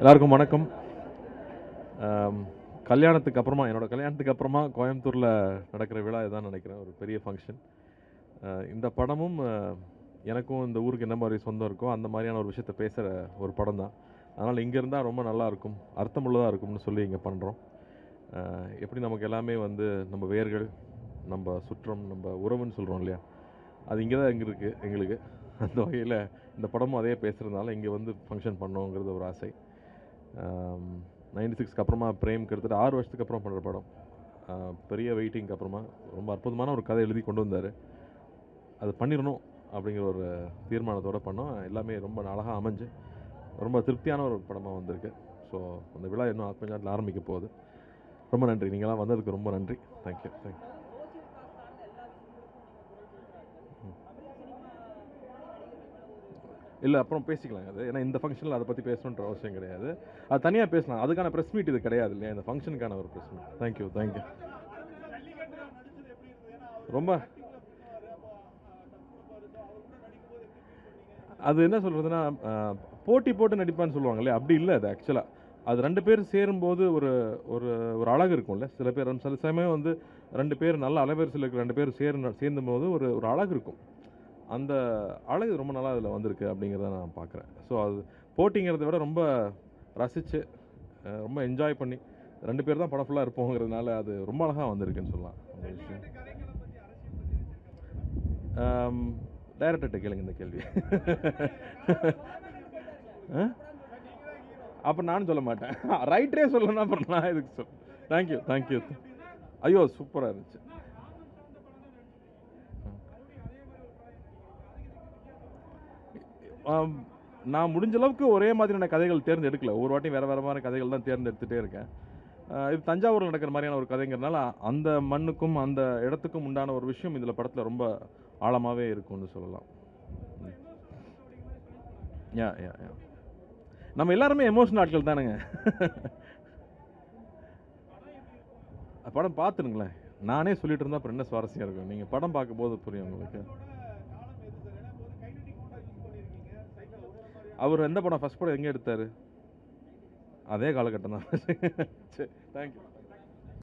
எல்லாருக்கும் வணக்கம் ஆம், கல்யாணத்துக்கு அப்புறமா என்னோட கல்யாணத்துக்கு அப்புறமா கோயம்புத்தூரில் நடக்கிற விழா இதான் நினைக்கிறேன் ஒரு பெரிய ஃபங்க்ஷன் இந்த படமும் அஹ், எனக்கும் இந்த ஊருக்கு என்ன மாதிரி சொந்தம் இருக்கோ அந்த மாதிரியான ஒரு விஷயத்தை பேசுகிற ஒரு படம் தான் அதனால் இங்கே இருந்தால் ரொம்ப நல்லா இருக்கும் அர்த்தமுள்ளதாக இருக்கும்னு சொல்லி இங்கே பண்ணுறோம் எப்படி நமக்கு எல்லாமே வந்து நம்ம வேர்கள் நம்ம சுற்றம் நம்ம உறவுன்னு சொல்கிறோம் இல்லையா அது இங்கே தான் எங்கே இருக்குது எங்களுக்கு அந்த வகையில் இந்த படமும் அதே பேசுகிறதுனால இங்கே வந்து ஃபங்க்ஷன் பண்ணோங்கிறது ஒரு ஆசை நைன்டி சிக்ஸ்க்கு அப்புறமா பிரேம் கிட்டத்தட்ட ஆறு வருஷத்துக்கு அப்புறம் பண்ணுற படம் ஆஹ் பெரிய வெயிட்டிங்க்கு அப்புறமா ரொம்ப அற்புதமான ஒரு கதை எழுதி கொண்டு வந்தார் அது பண்ணிடணும் அப்படிங்கிற ஒரு தீர்மானத்தோடு பண்ணோம் எல்லாமே ரொம்ப அழகாக அமைஞ்சு ரொம்ப திருப்தியான ஒரு படமாக வந்திருக்கு ஸோ அந்த விழா இன்னும் கொஞ்ச நேரத்தில் ஆரம்பிக்க போகுது ரொம்ப நன்றி நீங்களாம் வந்ததுக்கு ரொம்ப நன்றி தேங்க்யூ தேங்க்யூ இல்லை அப்புறம் பேசிக்கலாம் அது ஏன்னா இந்த ஃபங்க்ஷனில் அதை பற்றி பேசணுன்ற அவசியம் கிடையாது அது தனியாக பேசலாம் அதுக்கான ப்ரெஸ் மீட் இது கிடையாது இல்லையா இந்த ஃபங்க்ஷனுக்கான ஒரு ப்ரெஸ் மீட் தேங்க்யூ தேங்க்யூ ரொம்ப அது என்ன சொல்கிறதுனா போட்டி போட்டு நடிப்பான்னு சொல்லுவாங்க இல்லையா அப்படி இல்லை அது ஆக்சுவலாக அது ரெண்டு பேர் சேரும்போது ஒரு ஒரு ஒரு அழகு இருக்கும்ல சில பேர் சில சமயம் வந்து ரெண்டு பேர் நல்ல அலைவரிசையில் இருக்கிற ரெண்டு பேர் சேர் சேர்ந்தும் போது ஒரு ஒரு அழகு இருக்கும் அந்த அழகு ரொம்ப நல்லா அதில் வந்திருக்கு அப்படிங்கிறத நான் பார்க்குறேன் ஸோ அது போட்டிங்கிறத விட ரொம்ப ரசித்து ரொம்ப என்ஜாய் பண்ணி ரெண்டு பேர் தான் படம் ஃபுல்லாக இருப்போங்கிறதுனால அது ரொம்ப அழகாக வந்திருக்குன்னு சொல்லலாம் அந்த விஷயம் டைரக்டர்கிட்ட கேளுங்க இந்த கேள்வி அப்போ நானும் சொல்ல மாட்டேன் ரைட்டரே சொல்லணும் அப்புறம் நான் இதுக்கு சொல் தேங்க்யூ தேங்க்யூ ஐயோ சூப்பராக இருந்துச்சு ஆம், நான் முடிஞ்ச அளவுக்கு ஒரே மாதிரியான கதைகள் தேர்ந்தெடுக்கல ஒரு வாட்டி வேறு வேறு மாதிரி கதைகள் தான் தேர்ந்தெடுத்துட்டே இருக்கேன் ஆஹ் இது தஞ்சாவூரில் நடக்கிற மாதிரியான ஒரு கதைங்கிறனால அந்த மண்ணுக்கும் அந்த இடத்துக்கும் உண்டான ஒரு விஷயம் இதில் படத்தில் ரொம்ப ஆழமாகவே இருக்கும்னு சொல்லலாம் யா யா யா நம்ம எல்லாருமே எமோஷனல் ஆட்கள் தானுங்க படம் பார்த்துருங்களேன் நானே சொல்லிட்டு இருந்தா அப்புறம் என்ன சுவாரஸ்யம் இருக்கும் நீங்கள் படம் பார்க்கும்போது புரியும் உங்களுக்கு அவர் எந்த படம் ஃபர்ஸ்ட் படம் எங்கே எடுத்தார் அதே காலகட்டம் தான் சரி தேங்க்யூ